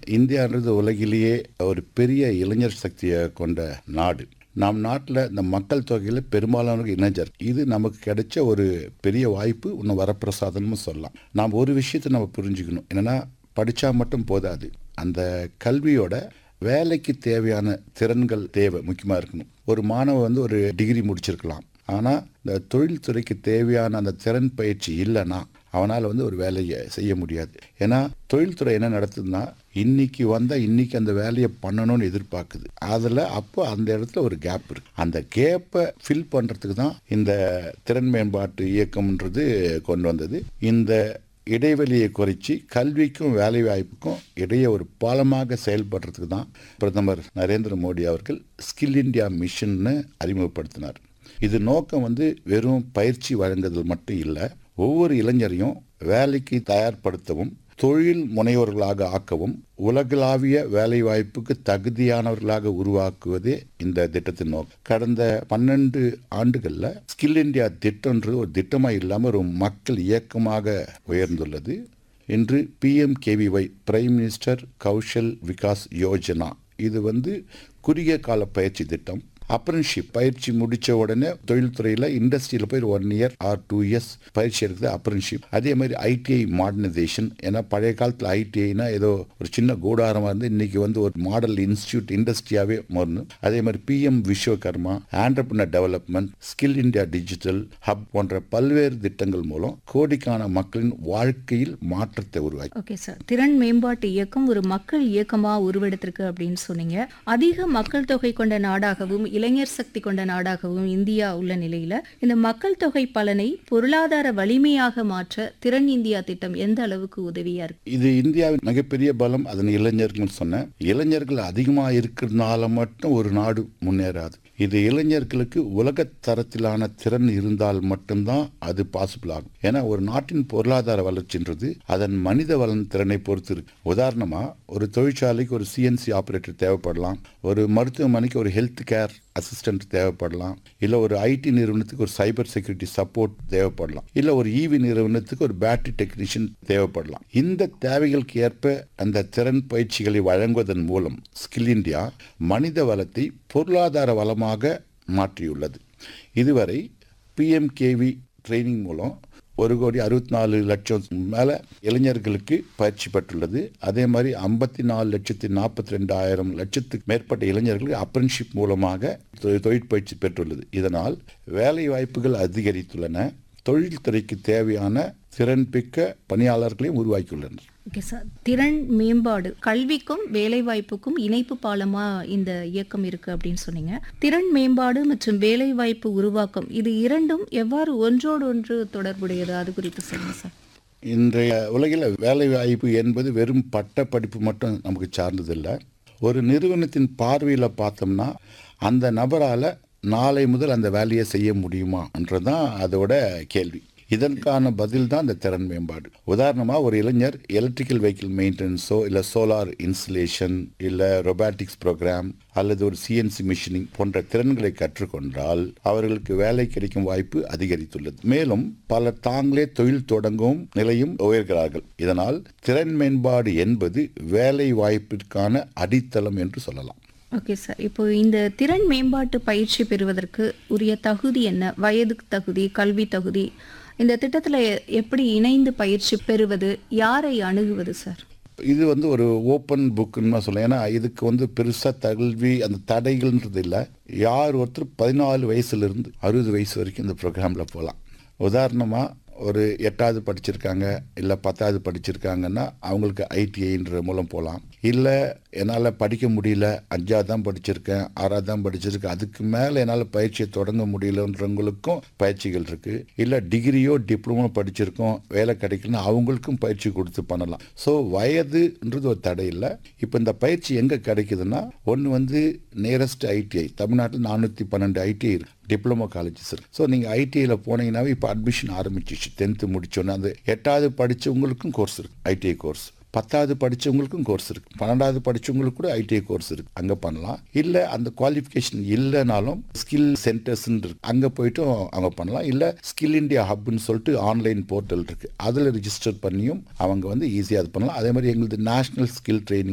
இந்தியான்றது உலகிலேயே ஒரு பெரிய இளைஞர் சக்தியை கொண்ட நாடு நம் நாட்டில் இந்த மக்கள் தொகையில் பெரும்பாலானவர்கள் இளைஞர் இது நமக்கு கிடைச்ச ஒரு பெரிய வாய்ப்பு இன்னும் வரப்பிரசாதம்னு சொல்லலாம் நாம் ஒரு விஷயத்தை நம்ம புரிஞ்சுக்கணும் என்னென்னா படித்தா மட்டும் போதாது அந்த கல்வியோட வேலைக்கு தேவையான திறன்கள் தேவை முக்கியமாக இருக்கணும் ஒரு மாணவன் வந்து ஒரு டிகிரி முடிச்சிருக்கலாம் ஆனால் இந்த தொழில்துறைக்கு தேவையான அந்த திறன் பயிற்சி இல்லைன்னா அவனால் வந்து ஒரு வேலையை செய்ய முடியாது ஏன்னா தொழில்துறை என்ன நடத்துதுன்னா இன்னைக்கு வந்தால் இன்னைக்கு அந்த வேலையை பண்ணணும்னு எதிர்பார்க்குது அதில் அப்போ அந்த இடத்துல ஒரு கேப் இருக்கு அந்த கேப்பை ஃபில் பண்ணுறதுக்கு தான் இந்த திறன் மேம்பாட்டு இயக்கம்ன்றது கொண்டு வந்தது இந்த இடைவெளியை குறைச்சி கல்விக்கும் வேலைவாய்ப்புக்கும் இடையே ஒரு பாலமாக செயல்படுறதுக்கு தான் பிரதமர் நரேந்திர மோடி அவர்கள் ஸ்கில் இந்தியா மிஷன்னு அறிமுகப்படுத்தினார் இது நோக்கம் வந்து வெறும் பயிற்சி வழங்குதல் மட்டும் இல்லை ஒவ்வொரு இளைஞரையும் வேலைக்கு தயார்படுத்தவும் தொழில் முனைவோர்களாக ஆக்கவும் உலகளாவிய வேலைவாய்ப்புக்கு தகுதியானவர்களாக உருவாக்குவதே இந்த திட்டத்தின் நோக்கம் கடந்த பன்னெண்டு ஆண்டுகளில் ஸ்கில் இந்தியா திட்டம்ன்றது ஒரு திட்டமாக இல்லாமல் ஒரு மக்கள் இயக்கமாக உயர்ந்துள்ளது இன்று PMKVY prime minister Kaushal Vikas Yojana இது வந்து குறுகிய கால பயிற்சி திட்டம் அப்ரன்ஷிப் பயிற்சி முடித்த உடனே தொழில்துறையில் இண்டஸ்ட்ரியில் போய் one year or two years பயிற்சி எடுக்குது அப்ரன்ஷிப் அதே மாதிரி ஐடிஐ மாடர்னைசேஷன் ஏன்னா பழைய காலத்தில் ஐடிஐனா ஏதோ ஒரு சின்ன கூடாரமாக இருந்து இன்னைக்கு வந்து ஒரு மாடல் இன்ஸ்டியூட் இண்டஸ்ட்ரியாகவே மாறணும் அதே மாதிரி PM Vishwakarma entrepreneur development skill India digital hub போன்ற பல்வேறு திட்டங்கள் மூலம் கோடிக்கான மக்களின் வாழ்க்கையில் மாற்றத்தை உருவாக்கி ஓகே சார் திறன் மேம்பாட்டு இயக்கம் ஒரு மக்கள் இயக்கமா உருவெடுத்திருக்கு அப்படின்னு சொன்னீங்க அதிக மக்கள் தொகை கொண்ட நாடாகவும் இளைஞர் சக்தி கொண்ட நாடாகவும் இந்தியா உள்ள நிலையில இந்த மக்கள் தொகை பலனை பொருளாதார வலிமையாக மாற்ற திறன் இந்தியா திட்டம் எந்த அளவுக்கு உதவியா இருக்கு இது இந்தியாவின் மிகப்பெரிய பலம் அதன் இளைஞர்கள் சொன்னேன் இளைஞர்கள் அதிகமாக இருக்கிறதுனால மட்டும் ஒரு நாடு முன்னேறாது இது இளைஞர்களுக்கு உலக தரத்திலான திறன் இருந்தால் மட்டும்தான் அது பாசிபிள் ஆகும் ஏன்னா ஒரு நாட்டின் பொருளாதார வளர்ச்சின்றது அதன் மனித வளன் திறனை பொறுத்து இருக்கு உதாரணமா ஒரு தொழிற்சாலைக்கு ஒரு சிஎன்சி ஆபரேட்டர் தேவைப்படலாம் ஒரு மருத்துவமனைக்கு ஒரு ஹெல்த் கேர் அசிஸ்டன்ட் தேவைப்படலாம் இல்லை ஒரு ஐடி நிறுவனத்துக்கு ஒரு சைபர் செக்யூரிட்டி சப்போர்ட் தேவைப்படலாம் இல்லை ஒரு ஈவி நிறுவனத்துக்கு ஒரு பேட்டரி டெக்னீஷியன் தேவைப்படலாம் இந்த தேவைகளுக்கு ஏற்ப அந்த திறன் பயிற்சிகளை வழங்குவதன் மூலம் ஸ்கில் இந்தியா மனித வளத்தை பொருளாதார வளமாக மாற்றியுள்ளது இதுவரை பிஎம்கேவி ட்ரைனிங் மூலம் ஒரு கோடி அறுபத்தி நாலு லட்சம் மேலே இளைஞர்களுக்கு பயிற்சி பெற்றுள்ளது அதே மாதிரி ஐம்பத்தி நாலு லட்சத்தி நாற்பத்தி ரெண்டாயிரம் லட்சத்துக்கு மேற்பட்ட இளைஞர்களுக்கு அப்ரன்ஷிப் மூலமாக தொழிற்பயிற்சி பெற்றுள்ளது இதனால் வேலை வாய்ப்புகள் அதிகரித்துள்ளன தொழில்துறைக்கு தேவையான திறன்பிக்க பணியாளர்களையும் உருவாக்கியுள்ளனர் ஓகே சார் திறன் மேம்பாடு கல்விக்கும் வேலைவாய்ப்புக்கும் இணைப்பு பாலமா இந்த இயக்கம் இருக்கு அப்படின்னு சொன்னீங்க திறன் மேம்பாடு மற்றும் வேலைவாய்ப்பு உருவாக்கம் இது இரண்டும் எவ்வாறு ஒன்றோடு ஒன்று தொடர்புடையது அது குறித்து சொல்லுங்க சார் இன்றைய உலகில் வேலை வாய்ப்பு என்பது வெறும் பட்ட படிப்பு மட்டும் நமக்கு சார்ந்ததில்லை ஒரு நிறுவனத்தின் பார்வையில் பார்த்தோம்னா அந்த நபரால் நாளை முதல் அந்த வேலையை செய்ய முடியுமான்றதான் அதோட கேள்வி இதற்கான பதில் தான் இந்த திறன் மேம்பாடு உதாரணமாக ஒரு இளைஞர் எலக்ட்ரிக்கல் வெஹிக்கிள் மெயின்டெனன்ஸோ இல்லை சோலார் இன்ஸ்டலேஷன் இல்லை ரொபாட்டிக்ஸ் ப்ரோக்ராம் அல்லது ஒரு சிஎன்சி மிஷினிங் போன்ற திறன்களை கற்றுக்கொண்டால் அவர்களுக்கு வேலை கிடைக்கும் வாய்ப்பு அதிகரித்துள்ளது மேலும் பலர் தாங்களே தொழில் தொடங்கும் நிலையும் உயர்கிறார்கள் இதனால் திறன் மேம்பாடு என்பது வேலை வாய்ப்பிற்கான அடித்தளம் என்று சொல்லலாம் ஓகே சார் இப்போ இந்த திறன் மேம்பாட்டு பயிற்சி பெறுவதற்கு உரிய தகுதி என்ன வயது தகுதி கல்வி தகுதி இந்த திட்டத்தில் எப்படி இணைந்து பயிற்சி பெறுவது யாரை அணுகுவது சார் இது வந்து ஒரு ஓப்பன் புக்குன்னு சொல்லலாம் ஏன்னா இதுக்கு வந்து பெருசாக கல்வி அந்த தடைகள்ன்றது இல்லை யார் ஒருத்தர் பதினாலு வயசுலேருந்து அறுபது வயசு வரைக்கும் இந்த ப்ரோக்ராமில் போகலாம் உதாரணமாக ஒரு எட்டாவது படிச்சிருக்காங்க இல்லை பத்தாவது படிச்சிருக்காங்கன்னா அவங்களுக்கு ஐடிஐன்ற மூலம் போகலாம் இல்லை என்னால் படிக்க முடியல அஞ்சாவது தான் படிச்சிருக்கேன் ஆறாவது தான் படிச்சிருக்கேன் அதுக்கு மேலே என்னால் பயிற்சியை தொடங்க முடியலன்றவங்களுக்கும் பயிற்சிகள் இருக்குது இல்லை டிகிரியோ டிப்ளமோ படிச்சிருக்கோம் வேலை கிடைக்கலன்னா அவங்களுக்கும் பயிற்சி கொடுத்து பண்ணலாம் ஸோ வயதுன்றது ஒரு தடை இல்லை இப்போ இந்த பயிற்சி எங்கே கிடைக்குதுன்னா ஒன்று வந்து நியரஸ்ட் ஐடிஐ தமிழ்நாட்டில் நானூற்றி பன்னெண்டு ஐடிஐ இருக்கு டிப்ளமோ காலேஜஸ் இருக்கு ஸோ நீங்கள் ஐடிஐயில் போனீங்கன்னாவே இப்போ அட்மிஷன் ஆரம்பிச்சிச்சு டென்த்து முடிச்சோன்னே அந்த எட்டாவது படித்தவங்களுக்கும் கோர்ஸ் இருக்கு ஐடிஐ கோர்ஸ் பத்தாவது படித்தவங்களுக்கும் கோர்ஸ் இருக்குது பன்னெண்டாவது படித்தவங்களுக்கு கூட ஐடிஐ கோர்ஸ் இருக்குது அங்கே பண்ணலாம் இல்லை அந்த குவாலிஃபிகேஷன் இல்லைனாலும் ஸ்கில் சென்டர்ஸ்ன்னு இருக்கு அங்கே போயிட்டு அவங்க பண்ணலாம் இல்லை ஸ்கில் இந்தியா ஹப்னு சொல்லிட்டு ஆன்லைன் போர்ட்டல் இருக்குது அதில் ரிஜிஸ்டர் பண்ணியும் அவங்க வந்து ஈஸியாக அது பண்ணலாம் அதே மாதிரி எங்களுக்கு நேஷனல் ஸ்கில் ட்ரைனிங்